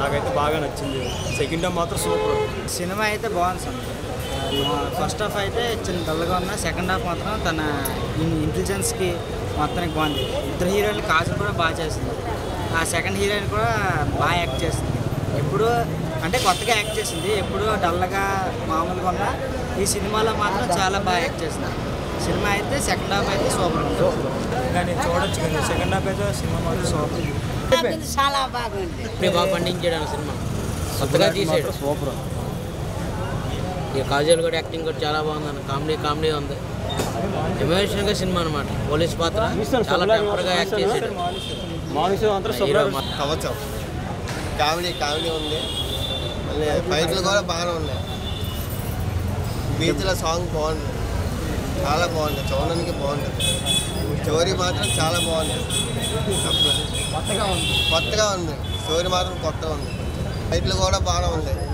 నాకైతే బాగా నచ్చింది సెకండ్ హాఫ్ మాత్రం సూపర్ సినిమా అయితే బాగుంది సార్ ఫస్ట్ హాఫ్ అయితే చిన్న డల్గా ఉన్న సెకండ్ హాఫ్ మాత్రం తన ఇంటెలిజెన్స్కి మొత్తానికి బాగుంది ఇద్దరు హీరోయిన్లు కాజల్ కూడా బాగా చేసింది ఆ సెకండ్ హీరోయిన్ కూడా బాగా యాక్ట్ చేసింది ఎప్పుడు అంటే కొత్తగా యాక్ట్ చేసింది ఎప్పుడు డల్గా మామూలుగా ఉన్న ఈ సినిమాలో మాత్రం చాలా బాగా యాక్ట్ చేసింది సినిమా అయితే సెకండ్ హాఫ్ అయితే సూపర్ ఉంటుంది కానీ చూడొచ్చు కానీ సెకండ్ హాఫ్ అయితే సినిమా మాత్రం సూపర్ చాలా బాగుంది ఇప్పుడే బాగా పండించాడు ఆ సినిమా కొత్తగా తీసాడు సూపర్ ఇక కాజల్ కూడా యాక్టింగ్ కూడా చాలా బాగుంది అన్న కామెడీ కామెడీ ఉంది ఎమోషనల్గా సినిమా అనమాట పోలీస్ పాత్ర చాలా టెంపర్గా యాక్ట్ చేశాడు మార్నింగ్ మాత్రం హీరో సూపర్ కవచం కామెడీ కామెడీ ఉంది మళ్ళీ ఫైట్లు కూడా బాగానే ఉన్నాయి బీచ్లో సాంగ్ బాగుంది చాలా బాగుంది చూడడానికి బాగుంటుంది స్టోరీ మాత్రం చాలా బాగుంది కొత్తగా ఉంది కొత్తగా ఉంది స్టోరీ మాత్రం కొత్తగా ఉంది ఫైట్లు కూడా బాగానే ఉంది